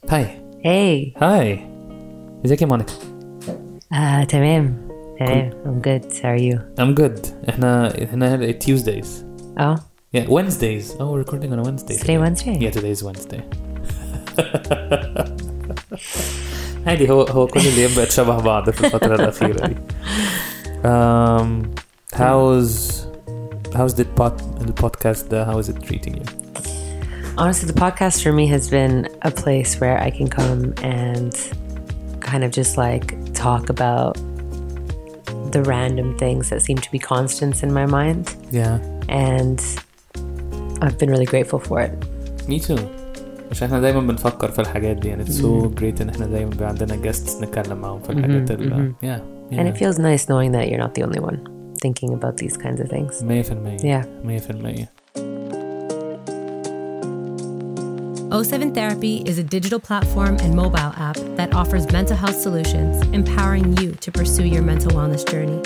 هاي هاي هاي ازيك يا مونيكا آه تمام تمام I'm good how are you I'm good احنا احنا Tuesdays oh yeah Wednesdays oh we're recording on a Wednesday today Wednesday yeah today is Wednesday عادي هو هو كل الايام بقت شبه بعض في الفترة الأخيرة دي um, how's how's the pod the podcast uh, how is it treating you honestly the podcast for me has been a place where I can come and kind of just like talk about the random things that seem to be constants in my mind yeah and I've been really grateful for it me too عشان احنا دايما بنفكر في الحاجات دي يعني it's so great ان احنا دايما بيبقى عندنا guests نتكلم معاهم في الحاجات ال yeah, yeah. and it feels nice knowing that you're not the only one thinking about these kinds of things 100% Yeah. 100% O7 Therapy is a digital platform and mobile app that offers mental health solutions, empowering you to pursue your mental wellness journey.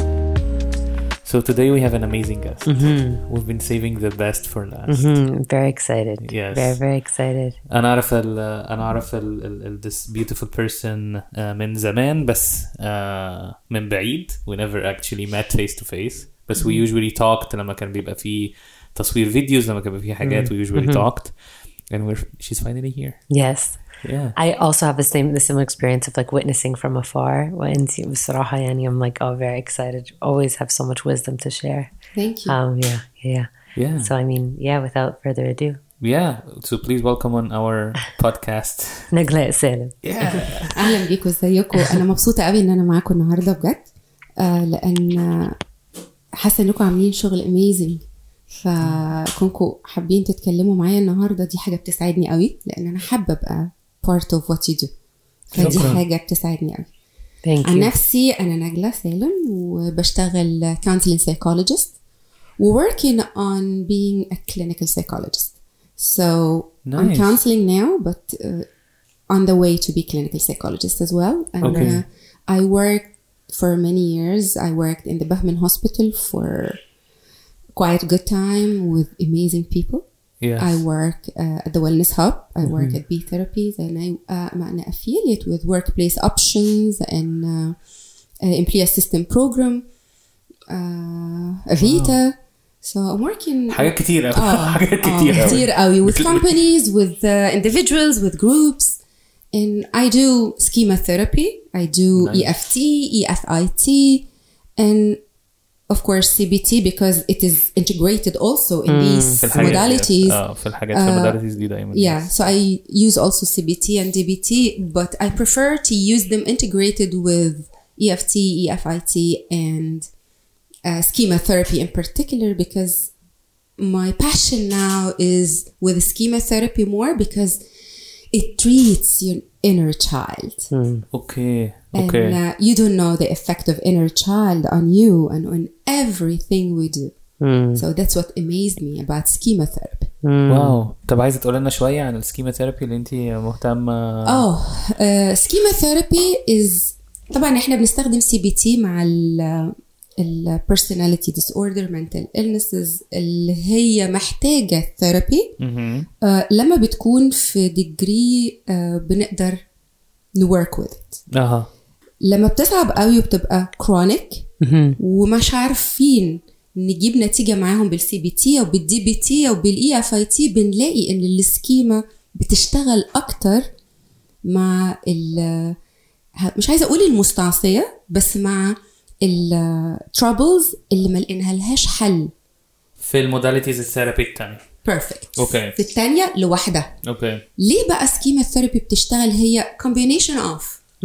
So today we have an amazing guest. We've been saving the best for last. Hmm, very excited Yes. very very excited انا اعرف ال انا اعرف ال ال ال this beautiful person uh, من زمان بس uh, من بعيد we never actually met face to face بس we usually talked لما كان بيبقى في تصوير فيديوز لما كان بيبقى في حاجات we usually talked and we're she's finally here yes yeah I also have the same the similar experience of like witnessing from afar وانتي بصراحة يعني I'm like oh very excited always have so much wisdom to share Thank you. um yeah yeah yeah so I mean yeah without further ado yeah so please welcome on our podcast نجلاء سالم yeah اهلا بيكم ازيكم انا مبسوطه قوي ان انا معاكم النهارده بجد آه لان آه، حاسه انكم عاملين شغل اميزنج فكونكم حابين تتكلموا معايا النهارده دي حاجه بتسعدني قوي لان انا حابه ابقى part of what you do فدي شكراً. حاجه بتسعدني قوي thank عن you نفسي انا نجلة سالم وبشتغل counseling psychologist working on being a clinical psychologist so I'm Nice. counseling now but uh, on the way to be clinical psychologist as well and Okay. uh, I worked for many years I worked in the Bahman hospital for quite a good time with amazing people yes I work uh, at the Wellness Hub. I work at B Therapies, and I uh, I'm an affiliate with Workplace Options and uh, uh, Employee Assistance Program, uh, Avita. So I'm working. حاجات كتير قوي آه، حاجات آه، كتير قوي كتير قوي with companies, with uh, individuals, with groups. And I do schema therapy. I do Nice. EFT, EFIT, and of course CBT because it is integrated also in these في الحاجات دي. modalities. اه في الحاجات في الموداليتيز دي دايما Yeah, so I use also CBT and DBT, but I prefer to use them integrated with E EFT, EFIT, and uh, schema therapy in particular because my passion now is with schema therapy more because it treats your inner child. اوكي And اوكي uh, you don't know the effect of inner child on you and on everything we do. So that's what amazed me about schema therapy. واو طب عايزه تقول لنا شويه عن السكيما ثيرابي اللي انت مهتمه اه سكيما ثيرابي از طبعا احنا بنستخدم سي بي تي مع ال ال personality disorder mental illnesses اللي هي محتاجة ثيرابي مهم. لما بتكون في ديجري بنقدر نورك with it اها لما بتصعب قوي وبتبقى كرونيك ومش عارفين نجيب نتيجه معاهم بالسي بي تي او بالدي بي تي او بالاي اف اي تي بنلاقي ان السكيما بتشتغل اكتر مع ال مش عايزه اقول المستعصيه بس مع الترابلز اللي ما لقينا لهاش حل في الموداليتيز الثيرابي الثانيه بيرفكت اوكي في الثانيه لوحدها اوكي ليه بقى سكيما ثيرابي بتشتغل هي combination of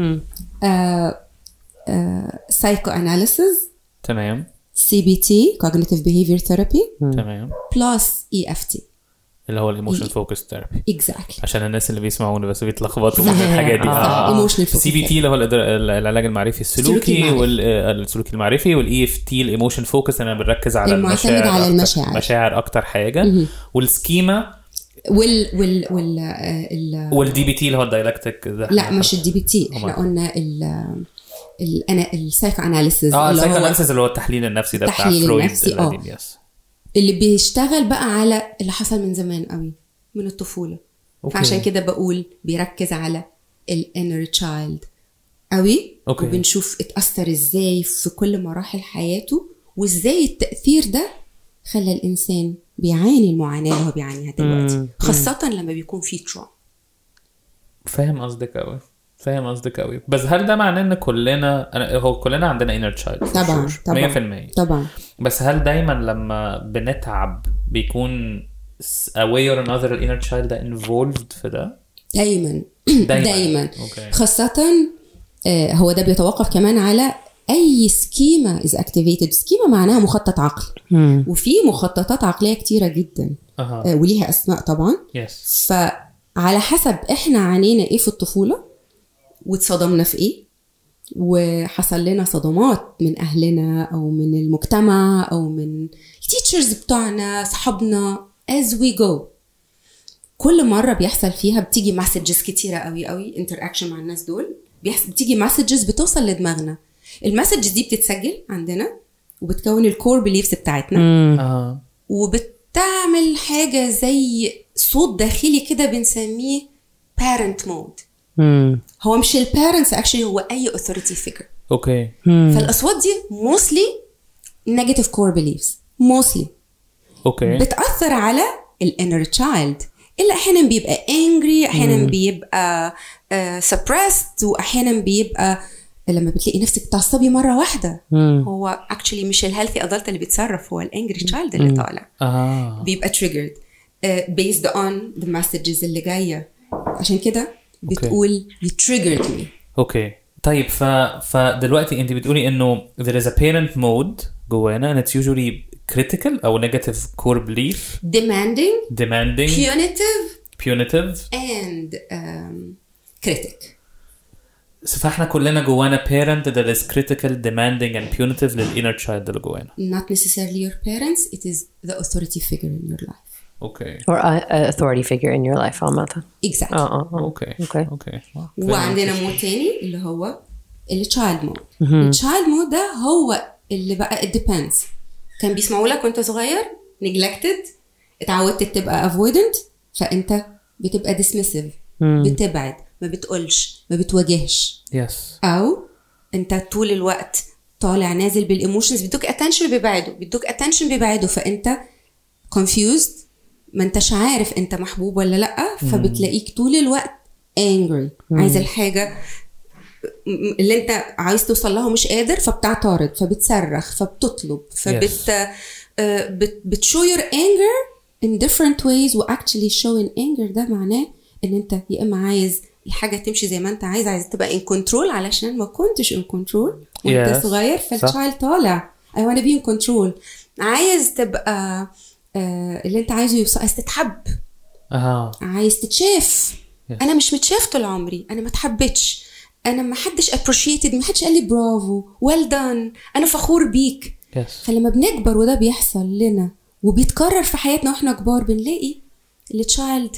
سايكو اناليسيز تمام سي بي تي cognitive behavior therapy تمام بلس اي اف تي اللي هو الايموشن فوكس ثيرابي اكزاكتلي عشان الناس اللي بيسمعونا بس بيتلخبطوا من الحاجات دي آه. Emotional focus سي بي تي اللي هو الإدر- العلاج المعرفي السلوكي السلوكي المعرفي. والسلوكي المعرفي والاي اف تي الايموشن فوكس انا بنركز على المعتمد المشاعر على أكتر- المشاعر. مشاعر اكتر حاجه والسكيما وال وال وال آه، ال والدي بي تي اللي هو الدايلكتيك ده لا مش الدي بي تي احنا أمال. قلنا ال ال انا السايكو اناليسيز اه اللي السايكو هو اناليسيس اللي هو التحليل النفسي ده بتاع التحليل فرويد النفسي، آه. القديم يس اللي بيشتغل بقى على اللي حصل من زمان قوي من الطفوله أوكي. فعشان كده بقول بيركز على الانر تشايلد قوي أوكي. وبنشوف اتأثر ازاي في كل مراحل حياته وازاي التأثير ده خلى الإنسان بيعاني المعاناة اللي هو بيعانيها دلوقتي خاصة لما بيكون في تروما فاهم قصدك قوي فاهم قصدك قوي بس هل ده معناه ان كلنا أنا هو كلنا عندنا انر تشايلد طبعا طبعا 100% طبعا بس هل دايما لما بنتعب بيكون s- a way or another الانر تشايلد ده involved في ده دايما دايما دايما اوكي خاصة آه، هو ده بيتوقف كمان على أي سكيما is activated سكيما معناها مخطط عقل وفي مخططات عقلية كتيرة جدا اها آه، وليها أسماء طبعا يس فعلى حسب احنا عانينا ايه في الطفولة واتصدمنا في ايه وحصل لنا صدمات من اهلنا او من المجتمع او من التيتشرز بتوعنا صحابنا as we go كل مرة بيحصل فيها بتيجي مسجز كتيرة قوي قوي انتراكشن مع الناس دول بيحصل بتيجي مسجز بتوصل لدماغنا المسجز دي بتتسجل عندنا وبتكون الكور بليفز بتاعتنا اها وبتعمل حاجة زي صوت داخلي كده بنسميه parent mode هو مش البارنتس اكشلي هو اي authority figure اوكي فالاصوات دي mostly negative core beliefs mostly اوكي بتاثر على الانر تشايلد اللي احيانا بيبقى angry احيانا بيبقى uh, suppressed واحيانا بيبقى لما بتلاقي نفسك بتعصبي مره واحده هو actually مش الهيلثي ادلت اللي بيتصرف هو الانجري تشايلد اللي طالع اها بيبقى triggered uh, based on the messages اللي جايه عشان كده بتقول you triggered me اوكي طيب ف فدلوقتي انت بتقولي انه there is a parent mode جوانا and it's usually critical او negative core belief demanding demanding punitive punitive and um, critic فاحنا كلنا جوانا parent that is critical demanding and punitive للinner child اللي جوانا not necessarily your parents it is the authority figure in your life اوكي Or a, a authority figure in your life عامة exactly اه اه اه اوكي اوكي اوكي وعندنا مود تاني اللي هو التشايلد مود التشايلد مود ده هو اللي بقى it depends كان بيسمعوا لك وانت صغير neglected اتعودت تبقى avoidant فانت بتبقى dismissive بتبعد ما بتقولش ما بتواجهش يس او انت طول الوقت طالع نازل بالايموشنز بيدوك اتنشن بيبعدوا بيدوك اتنشن بيبعدوا فانت confused ما انتش عارف انت محبوب ولا لا فبتلاقيك طول الوقت angry عايز الحاجه م- اللي انت عايز توصل لها ومش قادر فبتعترض فبتصرخ فبتطلب فبت آه، بت بتشو your anger in different ways و actually showing anger ده معناه ان انت يا اما عايز الحاجه تمشي زي ما انت عايز عايز تبقى in control علشان ما كنتش in control وانت Yes. صغير صح. فالتشايلد طالع I wanna be in control عايز تبقى آه، اللي انت عايزه يوصل عايز تتحب اها عايز تتشاف Yes. انا مش متشاف طول عمري انا ما اتحبتش انا ما حدش appreciated ما حدش قال لي برافو well done انا فخور بيك يس فلما بنكبر وده بيحصل لنا وبيتكرر في حياتنا واحنا كبار بنلاقي التشايلد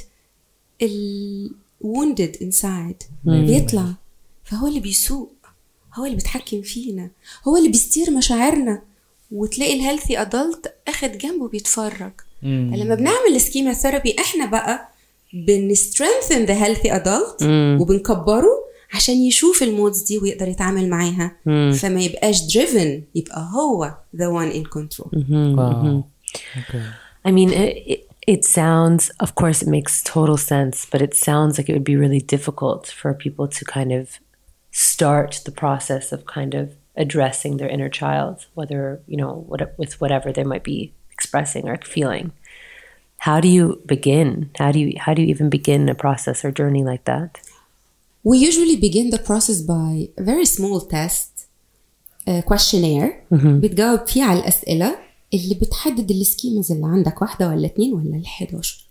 ال wounded inside بيطلع فهو اللي بيسوق هو اللي بيتحكم فينا هو اللي بيستير مشاعرنا وتلاقي الهيلثي ادلت اخد جنبه بيتفرج فلما بنعمل سكيما ثيرابي احنا بقى بنسترينثن ذا هيلثي ادلت وبنكبره عشان يشوف المودز دي ويقدر يتعامل معاها فما يبقاش driven يبقى هو the one in control واو اوكي I mean, it, it, it sounds, of course, it makes total sense, but it sounds like it would be really difficult for people to kind of start the process of kind of addressing their inner child, whether, you know, what, with whatever they might be expressing or feeling. How do you begin? How do you how do you even begin a process or journey like that? We usually begin the process by a very small test uh, questionnaire بتجاوب فيه على الأسئلة اللي بتحدد السكيمز اللي عندك واحدة ولا اتنين ولا ال 11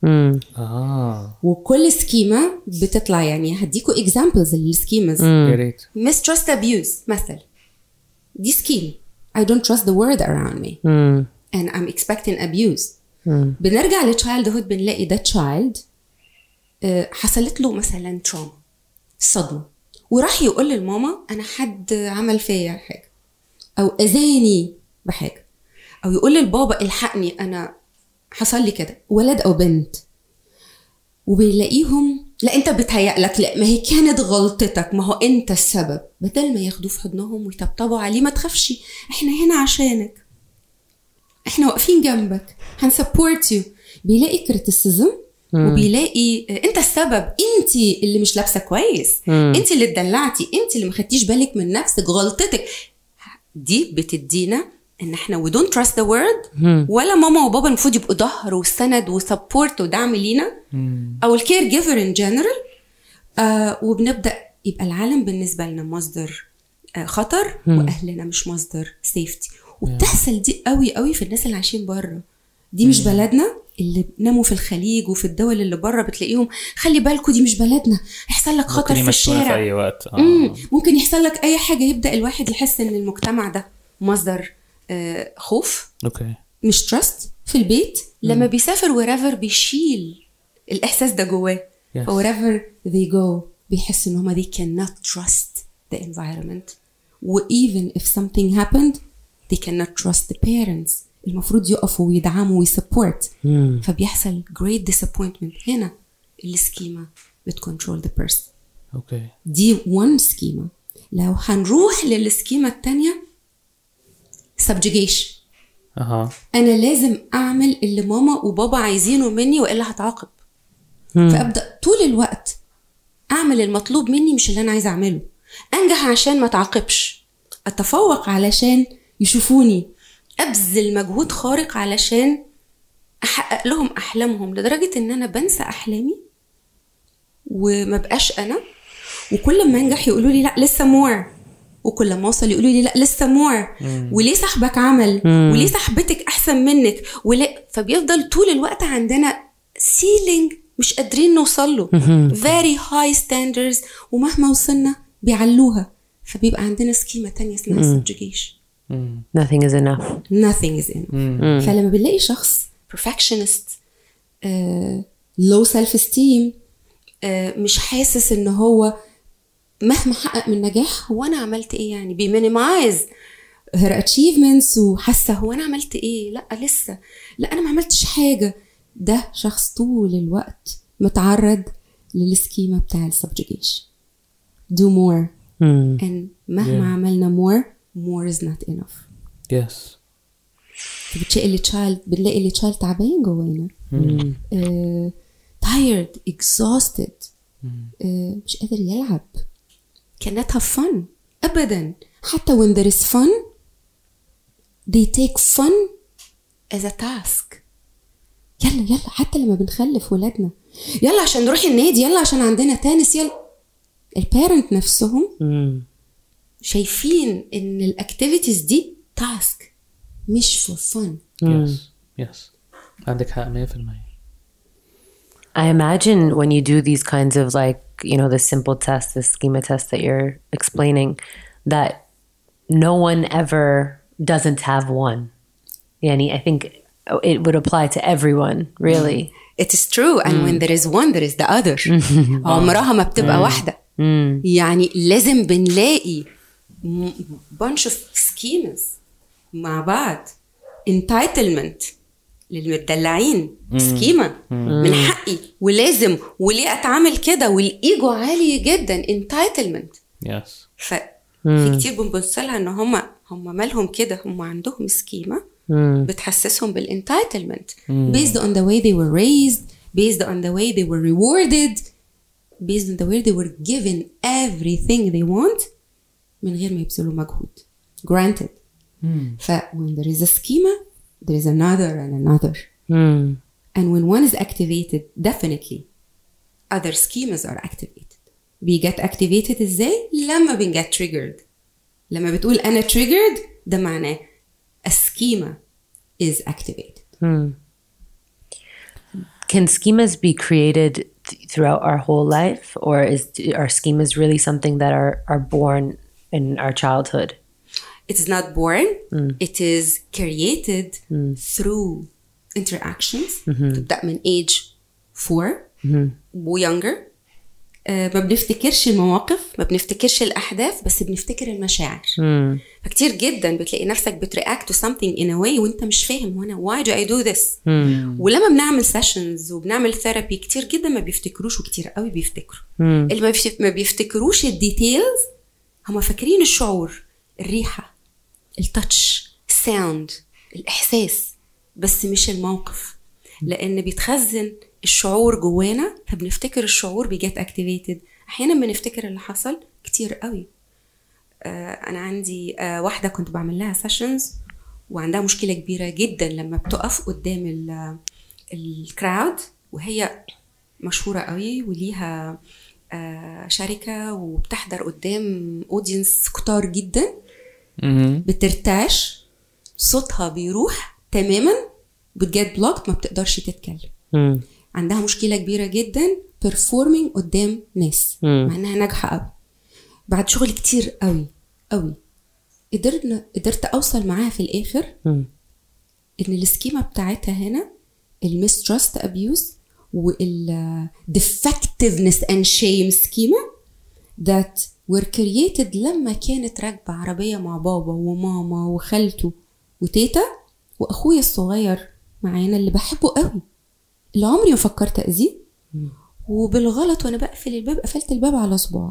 اه وكل سكيمة بتطلع يعني هديكوا examples للسكيمز يا ريت mistrust abuse مثل دي سكيم I don't trust the word around me and I'm expecting abuse بنرجع لتشايلد بنلاقي ده تشايلد حصلت له مثلا تروما صدمة وراح يقول للماما أنا حد عمل فيا حاجة أو أذاني بحاجة أو يقول للبابا الحقني أنا حصل لي كده ولد أو بنت وبيلاقيهم لا انت بتهيأ لك لا ما هي كانت غلطتك ما هو انت السبب بدل ما ياخدوه في حضنهم ويطبطبوا عليه ما تخافش احنا هنا عشانك احنا واقفين جنبك هنسبورت يو بيلاقي كريتيسيزم وبيلاقي آه، انت السبب انت اللي مش لابسه كويس انت اللي اتدلعتي انت اللي ما خدتيش بالك من نفسك غلطتك دي بتدينا ان احنا we don't trust the word ولا ماما وبابا المفروض يبقوا ظهر وسند وسبورت ودعم لينا او الكير جيفر ان جنرال وبنبدا يبقى العالم بالنسبه لنا مصدر آه خطر واهلنا مش مصدر سيفتي وبتحصل دي قوي قوي في الناس اللي عايشين بره دي مش بلدنا اللي ناموا في الخليج وفي الدول اللي بره بتلاقيهم خلي بالكوا دي مش بلدنا هيحصل لك خطر ممكن في يمشونا الشارع في اي وقت مم. اه ممكن يحصل لك اي حاجه يبدا الواحد يحس ان المجتمع ده مصدر آه، خوف اوكي مش تراست في البيت لما بيسافر وريفر بيشيل الاحساس ده جواه Yes. wherever they go بيحس ان هما they cannot trust the environment و even if something happened they cannot trust the parents المفروض يقفوا ويدعموا ويسبورت فبيحصل great disappointment هنا السكيما بتكنترول the person اوكي دي one سكيما لو هنروح للسكيما التانية subjugation اها انا لازم اعمل اللي ماما وبابا عايزينه مني والا هتعاقب فابدا طول الوقت اعمل المطلوب مني مش اللي انا عايزه اعمله انجح عشان ما اتعاقبش اتفوق علشان يشوفوني ابذل مجهود خارق علشان احقق لهم احلامهم لدرجه ان انا بنسى احلامي وما بقاش انا وكل ما انجح يقولوا لي لا لسه مور وكل ما اوصل يقولوا لي لا لسه مور وليه صاحبك عمل وليه صاحبتك احسن منك وليه فبيفضل طول الوقت عندنا سيلينج مش قادرين نوصل له very high standards ومهما وصلنا بيعلوها فبيبقى عندنا سكيمة تانية اسمها subjugation Nothing is enough. nothing is in فلما بنلاقي شخص perfectionist uh, low self esteem uh, مش حاسس ان هو مهما حقق من نجاح هو انا عملت ايه يعني بيمينيمايز her achievements وحاسه هو انا عملت ايه لا لسه لا انا ما عملتش حاجه ده شخص طول الوقت متعرض للسكيما بتاع السبجيجيشن do more and مهما Yeah. عملنا more more is not enough يس فبتلاقي التشايلد بنلاقي التشايلد تعبان جوانا آه، tired exhausted آه، مش قادر يلعب cannot have fun ابدا حتى when there is fun they take fun as a task يلا يلا حتى لما بنخلف ولادنا يلا عشان نروح النادي يلا عشان عندنا تنس يلا البارنت نفسهم شايفين ان الاكتيفيتيز دي تاسك مش فور فن يس يس عندك حق 100% I imagine when you do these kinds of like, you know, the simple test, the schema test that you're explaining, that no one ever doesn't have one. Yani, I think it would apply to everyone, really. It is true and when there is one there is the other عمرها ما بتبقى واحدة يعني لازم بنلاقي م- bunch of schemes مع بعض entitlement للمدلعين سكيمة من حقي ولازم وليه اتعامل كده والايجو عالي جدا entitlement يس ففي كتير بنبص لها ان هم هم مالهم كده هم عندهم سكيمة بتحسسهم بالانتايتلمنت based on the way they were raised based on the way they were rewarded based on the way they were given everything they want من غير ما يبذلوا مجهود granted ف when there is a schema there is another and another and when one is activated definitely other schemas are activated بيجت activated ازاي لما بنجت triggered لما بتقول انا triggered ده معناه a schema is activated Can schemas be created th- throughout our whole life, or is are schemas really something that are are born in our childhood? it is not born it is created through interactions تبدأ من age 4 و younger آه، ما بنفتكرش المواقف ما بنفتكرش الاحداث بس بنفتكر المشاعر مم. فكتير جدا بتلاقي نفسك بترياكت to something in a way وانت مش فاهم وانا why do I do this مم. ولما بنعمل سيشنز وبنعمل ثيرابي كتير جدا ما بيفتكروش وكتير قوي بيفتكروا مم. اللي ما بيفت- ما بيفتكروش الديتيلز هم فاكرين الشعور الريحه التاتش الساوند الاحساس بس مش الموقف لان بيتخزن الشعور جوانا فبنفتكر الشعور بيجت اكتيفيتد احيانا بنفتكر اللي حصل كتير قوي آه انا عندي آه واحده كنت بعمل لها سيشنز وعندها مشكله كبيره جدا لما بتقف قدام ال- الكراود وهي مشهوره قوي وليها آه شركه وبتحضر قدام اودينس كتار جدا بترتعش صوتها بيروح تماما بتجت بلوكت ما بتقدرش تتكلم مم. عندها مشكله كبيره جدا performing قدام ناس مم. مع انها ناجحه قوي بعد شغل كتير قوي قوي قدرنا قدرت اوصل معاها في الاخر مم. ان السكيما بتاعتها هنا الميسترست ابيوز وال defectiveness and shame سكيما that were created لما كانت راكبة عربية مع بابا وماما وخالته وتيتا وأخويا الصغير معانا اللي بحبه قوي اللي عمري ما فكرت أذيه وبالغلط وأنا بقفل الباب قفلت الباب على صباعه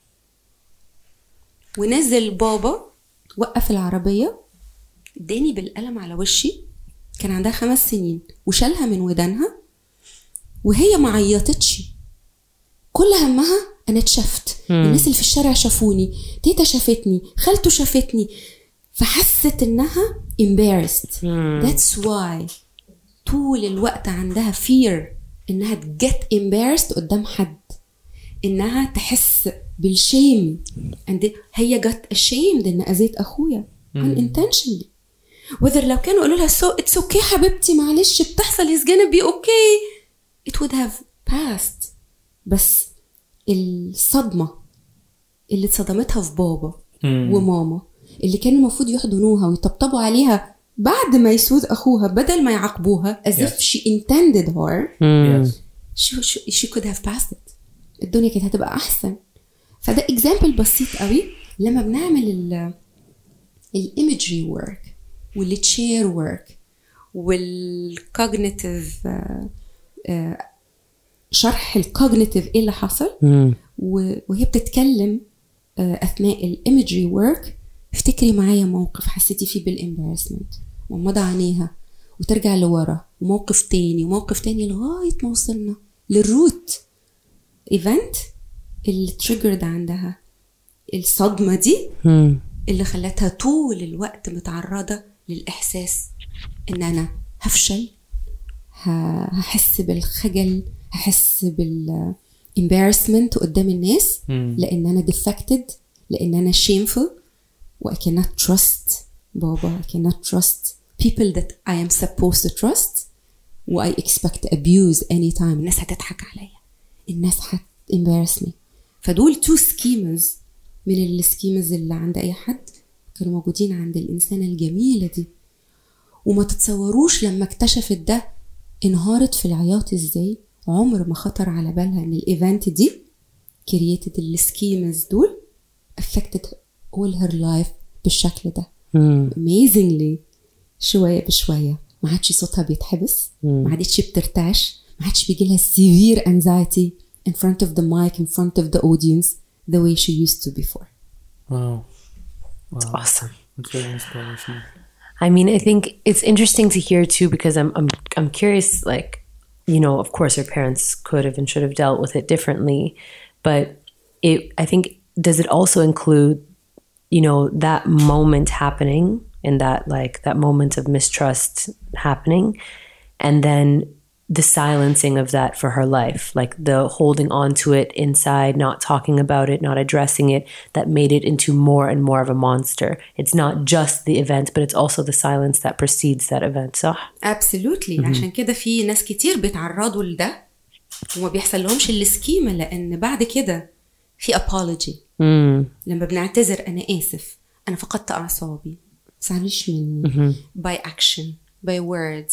ونزل بابا وقف العربية اداني بالقلم على وشي كان عندها خمس سنين وشالها من ودانها وهي ما عيطتش كل همها انا اتشفت الناس اللي في الشارع شافوني تيتا شافتني خالته شافتني فحست انها embarrassed that's why طول الوقت عندها fear انها تجت embarrassed قدام حد انها تحس بالشيم and هي جت ashamed ان اذيت اخويا unintentionally whether لو كانوا قالوا لها so it's okay حبيبتي معلش بتحصل is gonna be okay it would have passed بس الصدمة اللي اتصدمتها في بابا وماما اللي كانوا المفروض يحضنوها ويطبطبوا عليها بعد ما يسود اخوها بدل ما يعاقبوها as if Yes. she intended her Yes. she, she, she could have passed it الدنيا كانت هتبقى احسن فده اكزامبل بسيط قوي لما بنعمل ال الايمجري ورك والتشير ورك والكوجنيتيف شرح الكوجنيتيف ايه اللي حصل مم. و- وهي بتتكلم آه، اثناء الايمجري ورك افتكري معايا موقف حسيتي فيه بالامبارسمنت ومضى عينيها وترجع لورا وموقف تاني وموقف تاني لغايه ما وصلنا للروت ايفنت اللي تريجرد عندها الصدمه دي مم. اللي خلتها طول الوقت متعرضة للإحساس إن أنا هفشل ه- هحس بالخجل هحس بال embarrassment قدام الناس لأن أنا defected لأن أنا shameful و I cannot trust بابا I cannot trust people that I am supposed to trust و I expect abuse anytime الناس هتضحك عليا الناس هت embarrass me فدول two schemas من السكيمز اللي عند اي حد كانوا موجودين عند الانسانه الجميله دي وما تتصوروش لما اكتشفت ده انهارت في العياط ازاي عمر ما خطر على بالها ان الايفنت دي كرييتد السكيمز دول affected all her life بالشكل ده مم. amazingly شويه بشويه ما عادش صوتها بيتحبس ما عادتش بترتعش ما عادش بيجي لها severe anxiety in front of the mic in front of the audience the way she used to before Wow. Wow. Awesome. It's very inspirational. I mean, I think it's interesting to hear too because I'm I'm I'm curious. Like, you know, of course, her parents could have and should have dealt with it differently, but it. I think does it also include, you know, that moment happening and that like that moment of mistrust happening, and then the silencing of that for her life, like the holding on to it inside, not talking about it, not addressing it, that made it into more and more of a monster. It's not just the event, but it's also the silence that precedes that event. So, absolutely عشان كده في ناس كتير بيتعرضوا لده وما بيحصل لهمش السكيمة لأن بعد كده في apology لما بنعتذر أنا آسف أنا فقدت أعصابي تزعليش مني by action by words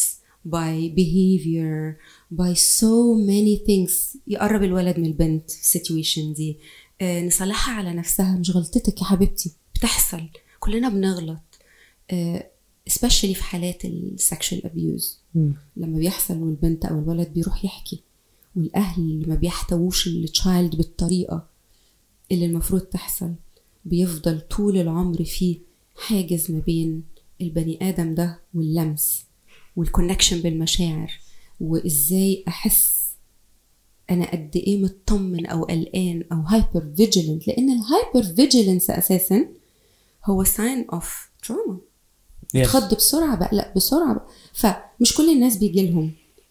by behavior by so many things يقرب الولد من البنت في السيتويشن دي آه، نصلحها على نفسها مش غلطتك يا حبيبتي بتحصل كلنا بنغلط آه، especially في حالات السكشوال ابيوز لما بيحصل والبنت او الولد بيروح يحكي والاهل ما بيحتووش التشايلد بالطريقه اللي المفروض تحصل بيفضل طول العمر فيه حاجز ما بين البني ادم ده واللمس والكونكشن بالمشاعر وازاي احس انا قد ايه مطمن او قلقان او هايبر فيجيلنت لان الهايبر فيجيلنس اساسا هو ساين اوف تروما Yes. بتخض بسرعه بقلق بسرعه بقى. فمش كل الناس بيجي لهم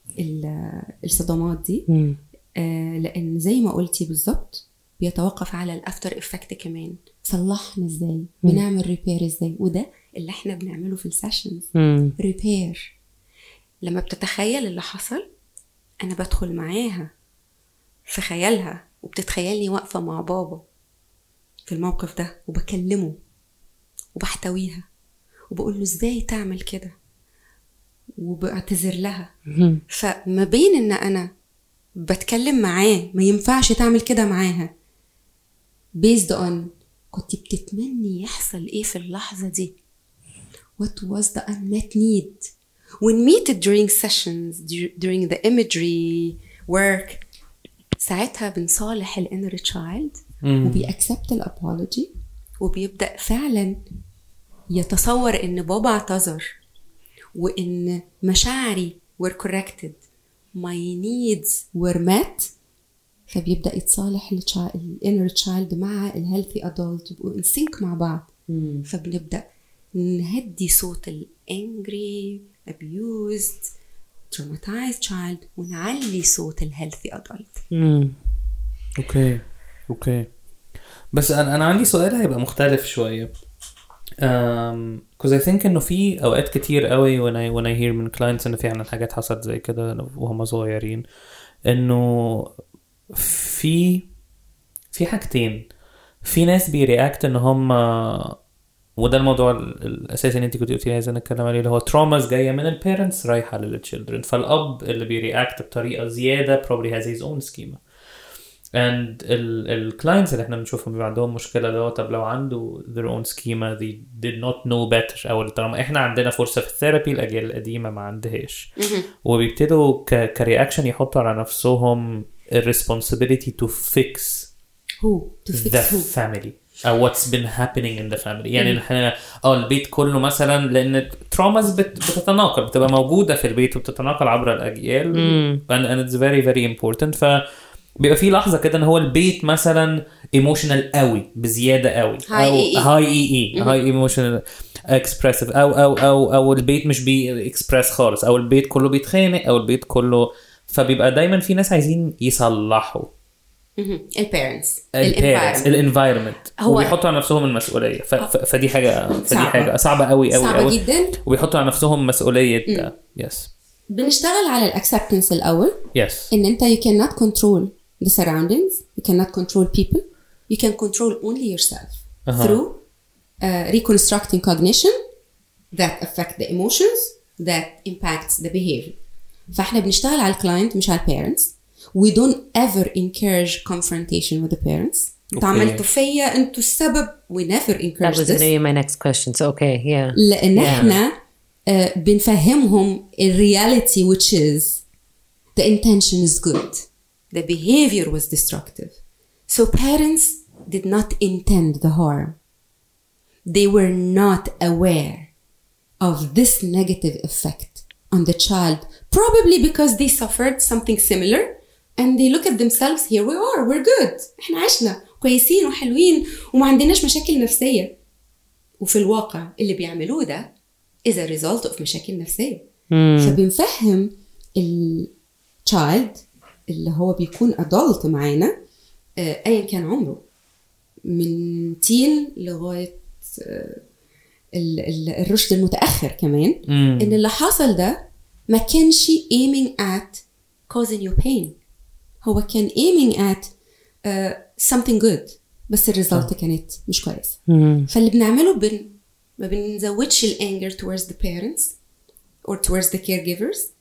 الصدمات دي مم. آه لان زي ما قلتي بالظبط بيتوقف على الافتر افكت كمان صلحنا ازاي بنعمل ريبير ازاي وده اللي احنا بنعمله في السيشنز مم. ريبير لما بتتخيل اللي حصل انا بدخل معاها في خيالها وبتتخيلني واقفه مع بابا في الموقف ده وبكلمه وبحتويها وبقول له ازاي تعمل كده وبعتذر لها مم. فما بين ان انا بتكلم معاه ما ينفعش تعمل كده معاها based on كنت بتتمني يحصل ايه في اللحظة دي what was the unmet need when meted during sessions dur- during the imagery work ساعتها بنصالح الانر تشايلد وبيأكسبت الابولوجي وبيبدأ فعلا يتصور ان بابا اعتذر وان مشاعري were corrected my needs were met فبيبدا يتصالح الانر تشايلد مع الهيلثي ادولت يبقوا ان سينك مع بعض فبنبدا نهدي صوت الانجري abused traumatized child ونعلي صوت الهيلثي ادولت مم. اوكي اوكي بس انا انا عندي سؤال هيبقى مختلف شويه um, cause I think انه في اوقات كتير قوي when I when I hear من clients ان فعلا حاجات حصلت زي كده وهم صغيرين انه في في حاجتين في ناس بيرياكت ان هم وده الموضوع ال- الاساسي اللي انت كنت قلتي عايزه نتكلم عليه اللي هو تروماز جايه من البيرنتس رايحه للتشيلدرن فالاب اللي بيرياكت بطريقه زياده probably has his own schema and الكلاينتس اللي احنا بنشوفهم بيبقى عندهم مشكله اللي هو طب لو عنده their own schema they did not know better او طالما احنا عندنا فرصه في الثيرابي الاجيال القديمه ما عندهاش وبيبتدوا ك- كرياكشن يحطوا على نفسهم responsibility to fix who to the fix who family او what's been happening in the family يعني احنا اه البيت كله مثلا لان تروماز بت بتتناقل بتبقى موجوده في البيت وبتتناقل عبر الاجيال and, and it's very very important ف بيبقى في لحظه كده ان هو البيت مثلا ايموشنال قوي بزياده قوي High او EE. هاي اي اي هاي ايموشنال اكسبرسيف او او او او البيت مش بي اكسبرس خالص او البيت كله بيتخانق او البيت كله فبيبقى دايما في ناس عايزين يصلحوا البيرنتس البيرنتس الانفايرمنت هو- وبيحطوا على نفسهم المسؤوليه ف... ف... فدي حاجه فدي صعبة. حاجه صعبه قوي قوي صعبة قوي جدا وبيحطوا على نفسهم مسؤوليه ده يس بنشتغل على الاكسبتنس الاول يس ان انت you cannot control the surroundings you cannot control people you can control only yourself Uh-huh. through uh, reconstructing cognition that affect the emotions that impacts the behavior فاحنا بنشتغل على الكلاينت مش على البيرنتس we don't ever encourage confrontation with the parents انتوا Okay. عملتوا فيا انتوا السبب we never That encourage was this gonna be my next question. So okay, yeah. لان Yeah. احنا آه، بنفهمهم الرياليتي which is the intention is good the behavior was destructive so parents did not intend the harm they were not aware of this negative effect on the child probably because they suffered something similar and they look at themselves here we are we're good احنا عشنا كويسين وحلوين وما عندناش مشاكل نفسيه وفي الواقع اللي بيعملوه ده is a result of مشاكل نفسية فبنفهم التشايلد اللي هو بيكون adult معانا آه، ايا كان عمره من تين لغاية آه، ال- ال- الرشد المتأخر كمان ان اللي حصل ده ما كانش aiming at causing you pain هو كان aiming at uh, something good بس الريزلت كانت مش كويسه فاللي بنعمله بن ما بنزودش الانجر towards the parents or towards the caregivers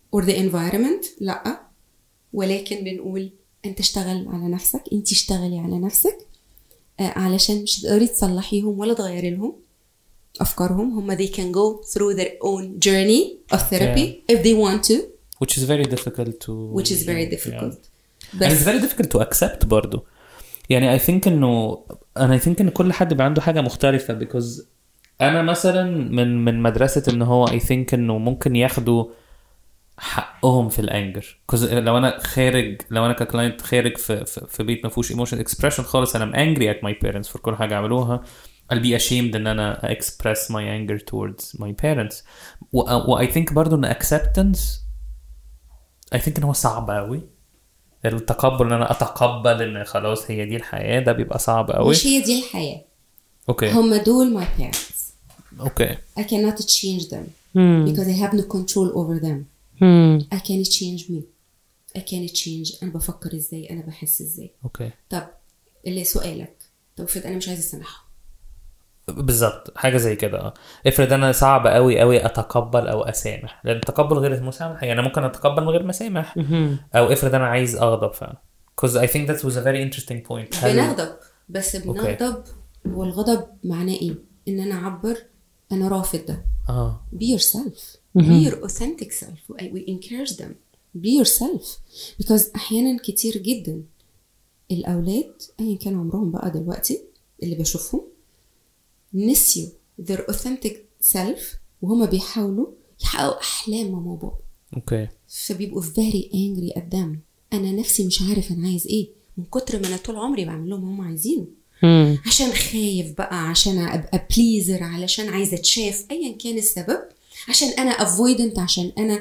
or the environment لا ولكن بنقول انت اشتغل على نفسك انت اشتغلي على نفسك آه، علشان مش هتقدري تصلحيهم ولا تغيري لهم افكارهم هم they can go through their own journey of therapy if they want to which is very difficult to which is very Yeah. difficult and it's بس very difficult to accept برضو يعني I think انه انا I think ان كل حد بيبقى عنده حاجه مختلفه because انا مثلا من من مدرسه ان هو I think انه ممكن ياخدوا حقهم في الانجر because لو انا خارج لو انا ككلاينت خارج في, في, في بيت ما فيهوش emotion expression خالص انا I'm angry at my parents for كل حاجه عملوها I'll be ashamed ان انا express my anger towards my parents و, و I think برضو ان acceptance I think ان هو صعب قوي التقبل ان انا اتقبل ان خلاص هي دي الحياه ده بيبقى صعب قوي مش هي دي الحياة اوكي هم دول my parents اوكي I cannot change them Hmm. because I have no control over them Hmm. I can't change me I can't change أنا بفكر إزاي أنا بحس إزاي اوكي طب اللي سؤالك طب افرض أنا مش عايزة أسامحهم بالظبط حاجه زي كده اه افرض انا صعب قوي قوي اتقبل او اسامح لان التقبل غير المسامحه يعني انا ممكن اتقبل من غير ما اسامح او افرض انا عايز اغضب فعلا because I think that was a very interesting point هل- بنغضب بس بنغضب والغضب معناه إيه؟ إن أنا أعبر أنا رافض ده اه be yourself be your authentic self we we encourage them be yourself because احيانا كتير جدا الاولاد ايا كان عمرهم بقى دلوقتي اللي بشوفهم نسيوا their authentic self وهما بيحاولوا يحققوا احلام ماما وبابا اوكي فبيبقوا very angry at them انا نفسي مش عارف انا عايز ايه من كتر ما انا طول عمري بعمل لهم هم عايزينه Hmm. عشان خايف بقى عشان ابقى بليزر علشان عايزه اتشاف ايا كان السبب عشان انا افويدنت عشان انا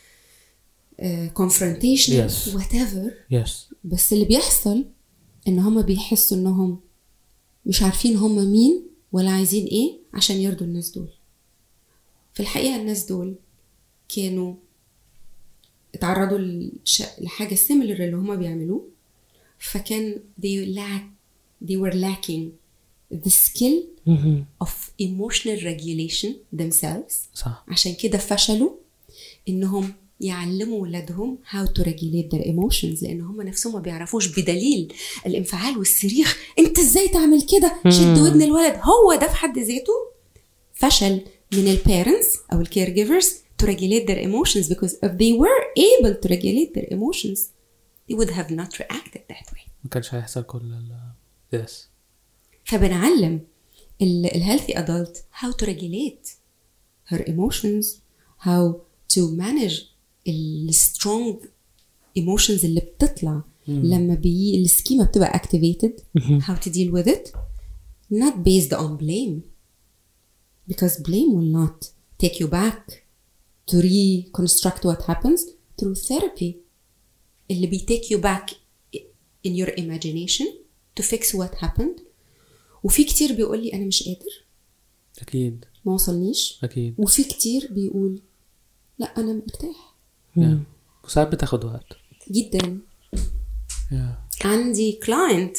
كونفرونتيشن Yes. وات ايفر يس بس اللي بيحصل ان هما بيحسوا انهم مش عارفين هما مين ولا عايزين ايه عشان يرضوا الناس دول في الحقيقه الناس دول كانوا اتعرضوا لش... لحاجه سيميلر اللي هما بيعملوه فكان they lack they were lacking the skill of emotional regulation themselves صح عشان كده فشلوا انهم يعلموا ولادهم how to regulate their emotions لان هم نفسهم ما بيعرفوش بدليل الانفعال والصريخ انت ازاي تعمل كده شد ودن الولد هو ده في حد ذاته فشل من البيرنتس او الكير جيفرز to regulate their emotions because if they were able to regulate their emotions they would have not reacted that way ما كانش هيحصل كل ال يس فبنعلم ال healthy adult how to regulate her emotions how to manage ال strong emotions اللي بتطلع لما بي السكيما بتبقى activated how to deal with it not based on blame because blame will not take you back to reconstruct what happens through therapy اللي بي take you back in your imagination to fix what happened وفي كتير بيقول لي انا مش قادر اكيد ما وصلنيش اكيد وفي كتير بيقول لا انا مرتاح yeah. وساعات بتاخد وقت جدا yeah. عندي كلاينت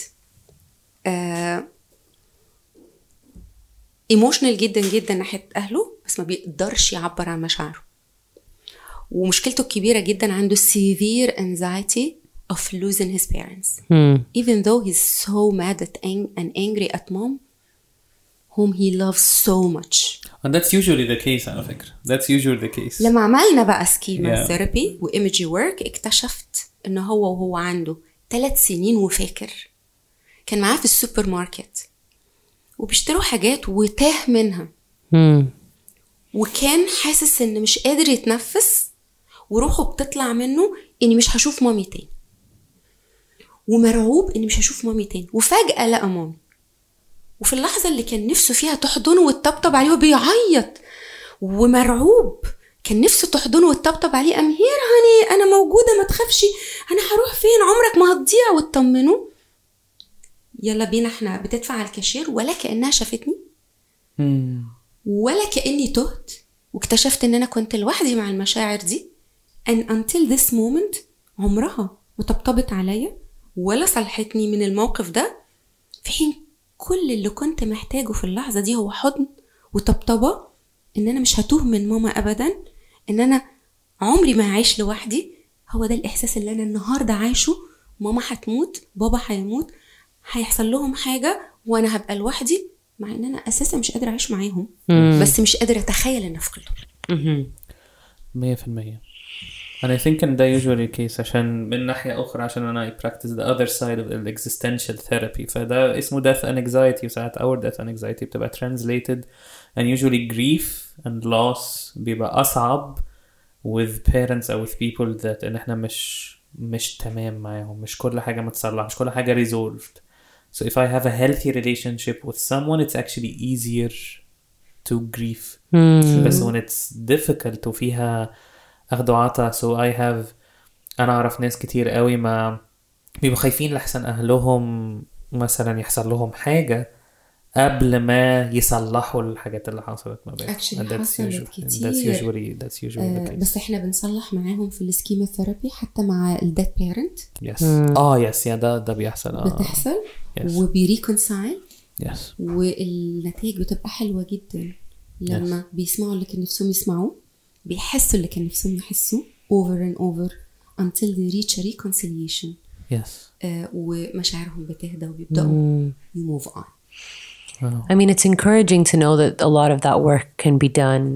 ايموشنال جدا جدا ناحيه اهله بس ما بيقدرش يعبر عن مشاعره ومشكلته الكبيره جدا عنده severe anxiety of losing his parents Hmm. even though he's so mad at ang- and angry at mom whom he loves so much and that's usually the case على فكرة that's usually the case لما عملنا بقى سكيما Yeah. ثيرابي وايمجي ورك اكتشفت ان هو وهو عنده ثلاث سنين وفاكر كان معاه في السوبر ماركت وبيشتروا حاجات وتاه منها Hmm. وكان حاسس ان مش قادر يتنفس وروحه بتطلع منه اني مش هشوف مامي تاني ومرعوب اني مش هشوف مامي تاني وفجأة لقى مامي وفي اللحظة اللي كان نفسه فيها تحضنه وتطبطب عليه وبيعيط ومرعوب كان نفسه تحضنه وتطبطب عليه ام هير هاني انا موجودة ما تخافش انا هروح فين عمرك ما هتضيع وتطمنه يلا بينا احنا بتدفع على الكاشير ولا كأنها شافتني Hmm. ولا كأني تهت واكتشفت ان انا كنت لوحدي مع المشاعر دي and until this moment عمرها ما طبطبت عليا ولا صلحتني من الموقف ده في حين كل اللي كنت محتاجه في اللحظة دي هو حضن وطبطبة ان انا مش هتوه من ماما ابدا ان انا عمري ما هعيش لوحدي هو ده الاحساس اللي انا النهارده عايشه ماما هتموت بابا هيموت هيحصل لهم حاجه وانا هبقى لوحدي مع ان انا اساسا مش قادره اعيش معاهم بس مش قادره اتخيل ان افقدهم 100% and I think in ده usually case عشان من ناحية أخرى عشان أنا I practice the other side of the existential therapy فده اسمه death and anxiety وساعات our death and anxiety بتبقى translated and usually grief and loss بيبقى أصعب with parents أو with people that إن إحنا مش مش تمام معاهم مش كل حاجة متصلحة مش كل حاجة resolved so if I have a healthy relationship with someone it's actually easier to grieve بس when it's difficult وفيها اخد وعطا so I have انا اعرف ناس كتير قوي ما بيبقوا خايفين لحسن اهلهم مثلا يحصل لهم حاجة قبل ما يصلحوا الحاجات اللي حصلت ما بينهم Actually And that's حصلت usually كتير. that's usually that's usually آه the case بس احنا بنصلح معاهم في السكيما ثيرابي حتى مع الديد بيرنت yes اه يس يا ده ده بيحصل اه بتحصل Yes. وبيريكونسايل yes والنتائج بتبقى حلوه جدا لما بيسمعوا اللي كان نفسهم يسمعوه بيحسوا اللي كان نفسهم يحسوا over and over until they reach a reconciliation yes آه ومشاعرهم بتهدى وبيبداوا you move on I mean, it's encouraging to know that a lot of that work can be done,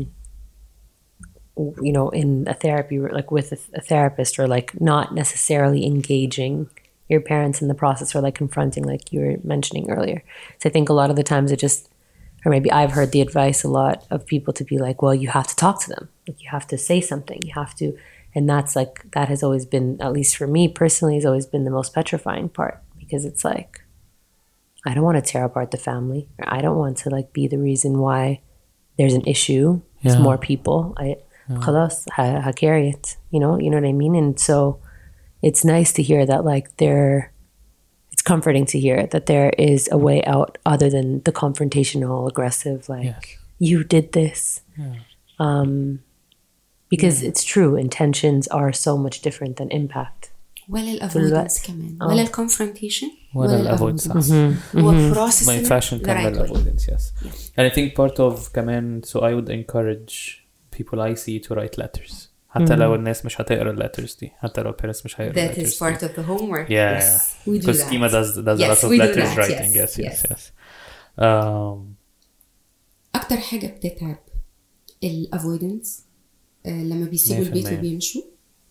you know, in a therapy, like with a, a therapist, or like not necessarily engaging your parents in the process or like confronting, like you were mentioning earlier. So I think a lot of the times it just, or maybe I've heard the advice a lot of people to be like, well, you have to talk to them. Like you have to say something. You have to, and that's like, that has always been, at least for me personally, has always been the most petrifying part because it's like, I don't want to tear apart the family. Or I don't want to like be the reason why there's an issue. There's Yeah. more people. I خلاص ه- ha carry it. You know, you know what I mean? And so it's nice to hear that like there it's comforting to hear that there is a way out other than the confrontational aggressive like Yes. you did this. Um because it's true intentions are so much different than impact. ولا الافويدنس كمان ولا الكونفرونتيشن ولا الافويد صح هو ما بروسس ينفعش نكمل avoidance yes and I think part of كمان so I would encourage people I see to write letters حتى لو الناس مش هتقرا الليترز دي حتى لو parents مش هيقرا That is letters part دي. of the homework. yeah, yes, yeah. we do because that. schema does does Yes, a lot of we do letters that, writing yes, yes yes yes. yes um, أكتر حاجة بتتعب الافويدنس لما بيسيبوا مية في البيت المية. وبيمشوا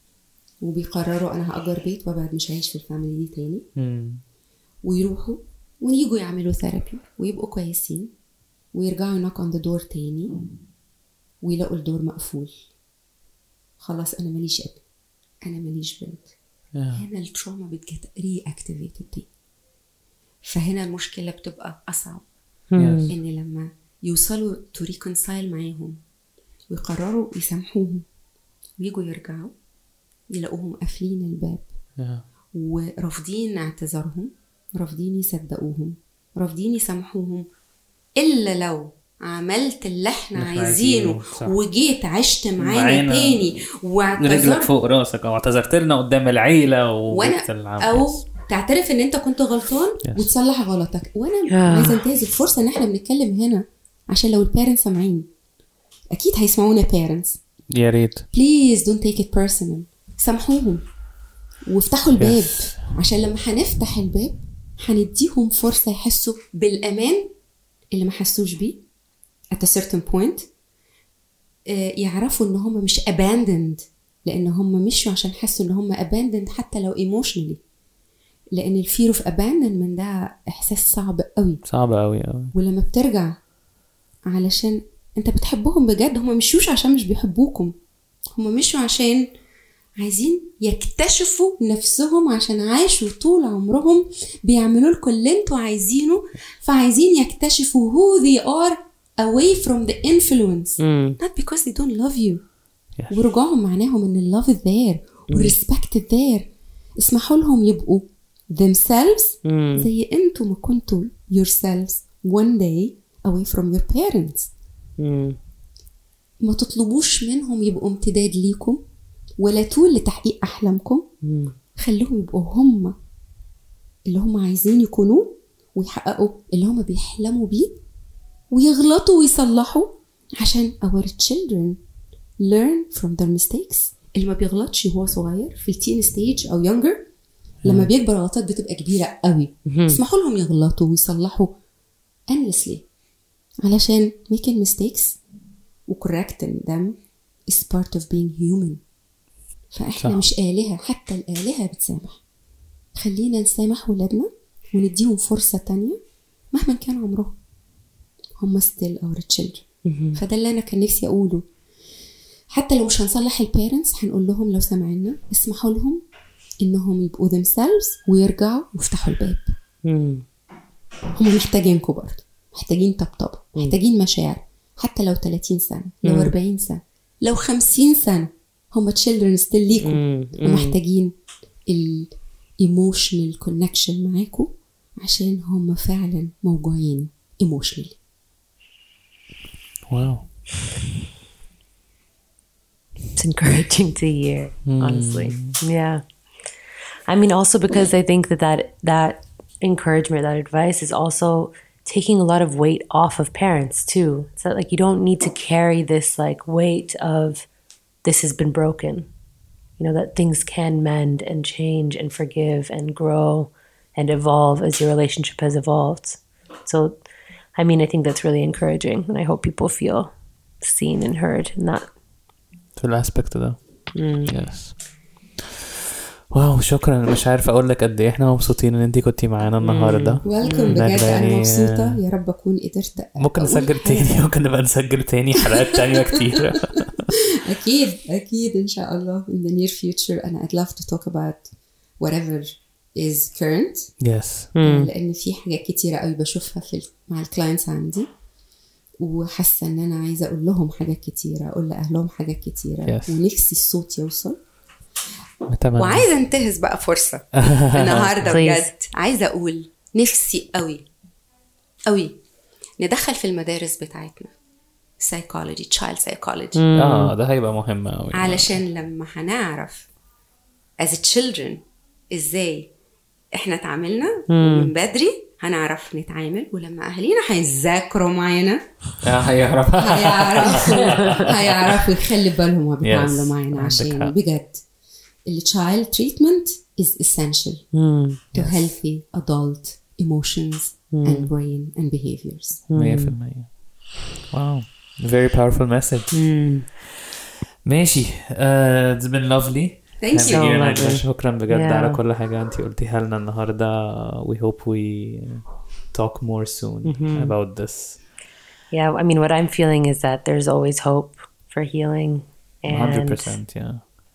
وبيقرروا أنا هأجر بيت وأبعد مش هعيش في الفاميلي دي تاني hmm, ويروحوا ويجوا يعملوا ثيرابي ويبقوا كويسين ويرجعوا نوك اون ذا دور تاني ويلاقوا الدور مقفول خلاص انا ماليش اب انا ماليش بنت yeah. هنا التروما بتجت ري اكتيفيتد تاني فهنا المشكله بتبقى اصعب yes. ان لما يوصلوا تو ريكونسايل معاهم ويقرروا يسامحوهم ويجوا يرجعوا يلاقوهم قافلين الباب yeah. ورافضين اعتذارهم رافضين يصدقوهم رافضين يسامحوهم الا لو عملت اللي احنا اللي إحنا عايزينه عايزينه، صح. وجيت عشت معانا معانا. تاني رجلك واعتذرت فوق راسك او اعتذرت لنا قدام العيله وانا وجبت العمل او yes. تعترف ان انت كنت غلطان Yes. وتصلح غلطك وانا آه. عايزه انتهز الفرصه ان احنا بنتكلم هنا عشان لو البيرنتس سامعين اكيد هيسمعونا بيرنتس يا ريت بليز دونت تيك ات بيرسونال سامحوهم وافتحوا الباب Yes. عشان لما هنفتح الباب هنديهم فرصة يحسوا بالأمان اللي ما حسوش بيه at a certain point آه، يعرفوا ان هم مش abandoned لان هم مشوا عشان حسوا ان هم abandoned حتى لو emotionally لان الفير اوف abandonment ده احساس صعب قوي صعبه قوي قوي ولما بترجع علشان انت بتحبهم بجد هم مشوش عشان مش بيحبوكم هم مشوا عشان عايزين يكتشفوا نفسهم عشان عاشوا طول عمرهم بيعملوا لكم اللي انتوا عايزينه فعايزين يكتشفوا who they are away from the influence not because they don't love you Yes. ورجوعهم معناهم ان ال love is there والrespect is there اسمحوا لهم يبقوا themselves زي انتوا ما كنتوا yourselves one day away from your parents ما تطلبوش منهم يبقوا امتداد ليكم ولا تول لتحقيق احلامكم خليهم يبقوا هم اللي هم عايزين يكونوا ويحققوا اللي هم بيحلموا بيه ويغلطوا ويصلحوا عشان our children learn from their mistakes اللي ما بيغلطش وهو صغير في التين ستيج او يونجر لما بيكبر غلطات بتبقى كبيره قوي اسمحوا لهم يغلطوا ويصلحوا endlessly علشان making mistakes و correcting them is part of being human فاحنا صح. مش آلهة حتى الآلهة بتسامح خلينا نسامح ولادنا ونديهم فرصة تانية مهما كان عمرهم هم still our children فده اللي أنا كان نفسي أقوله حتى لو مش هنصلح البيرنتس هنقول لهم لو سمعنا اسمحوا لهم إنهم يبقوا themselves ويرجعوا ويفتحوا الباب مم. هم محتاجينكم برضه محتاجين طبطبة محتاجين مشاعر حتى لو 30 سنة لو 40 سنة لو 50 سنة هم children still ليكم ومحتاجين ال emotional connection معاكم عشان هم فعلا موجوعين emotionally واو It's encouraging to hear, honestly. Yeah. I mean, also because I think that, that that encouragement, that advice is also taking a lot of weight off of parents too. It's that like you don't need to carry this like weight of this has been broken. You know, that things can mend and change and forgive and grow and evolve as your relationship has evolved. So, I mean, I think that's really encouraging. And I hope people feel seen and heard in that في الاسبكت ده يس واو شكرا مش عارف اقول لك قد ايه احنا مبسوطين ان انت كنتي معانا النهارده ويلكم بجد نجلة انا يعني- مبسوطه يا رب اكون قدرت ممكن أقول نسجل حاجة. تاني ممكن نبقى نسجل تاني حلقات تانية كتير اكيد اكيد ان شاء الله in the near future انا I'd love to talk about whatever is current يس لان في حاجات كتيره قوي بشوفها في مع الكلاينتس عندي وحاسه ان انا عايزه اقول لهم حاجات كتيره اقول لاهلهم حاجات كتيره Yes. ونفسي الصوت يوصل اتمنى وعايزه انتهز بقى فرصه النهارده Please. بجد عايزه اقول نفسي قوي قوي ندخل في المدارس بتاعتنا psychology child psychology اه ده هيبقى مهم قوي علشان لما هنعرف as children ازاي احنا اتعاملنا من بدري هنعرف نتعامل ولما اهالينا هيذاكروا معانا هيعرف هيعرفوا هيعرفوا يخلي بالهم وهما بيتعاملوا Yes. معانا عندك عشان حق. بجد ال child treatment is essential to healthy adult emotions and brain and behaviors 100% واو very powerful message ماشي uh, it's been lovely Thank Having you. you, So Nagla. lovely. شكرا بجد Yeah. على كل حاجة انت قلتيها لنا النهاردة we hope we talk more soon about this Yeah, I mean, what I'm feeling is that there's always hope for healing. And 100% yeah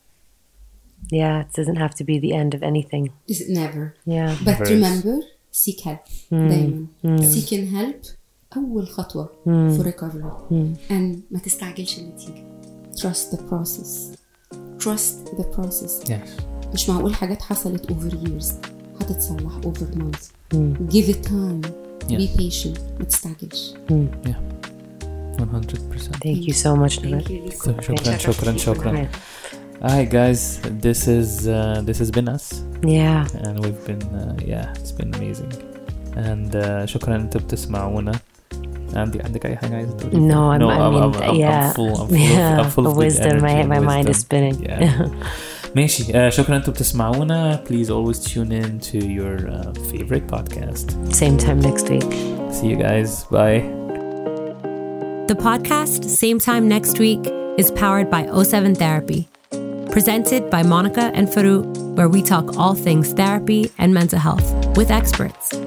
yeah, it doesn't have to be the end of anything. is it never Yeah. But Never is. remember seek help دايما seeking help أول خطوة for recovery and ما تستعجلش النتيجة trust the process trust the process yes مش معقول حاجات حصلت over years هتتصلح over months give it time be Yes. patient ما تستعجلش yeah 100% Thank you so much, Naved. So, شكرا شكرا شكرا Yeah. Alright guys this is uh, this has been us Yeah. and we've been uh, yeah it's been amazing and uh, شكرا انتوا بتسمعونا عندي عندك اي حاجه عايزه تقولي No, I'm, no, I I'm, mean, I'm, I'm, yeah. I'm full I'm full yeah. of, I'm full of good wisdom. My, energy and my mind is wisdom. spinning. Yeah. ماشي uh, شكرا انتوا بتسمعونا please always tune in to your uh, favorite podcast Same time next week. see you guys bye The podcast, Same Time Next Week, is powered by O7 Therapy. Presented by Monica and Farouk, where we talk all things therapy and mental health with experts.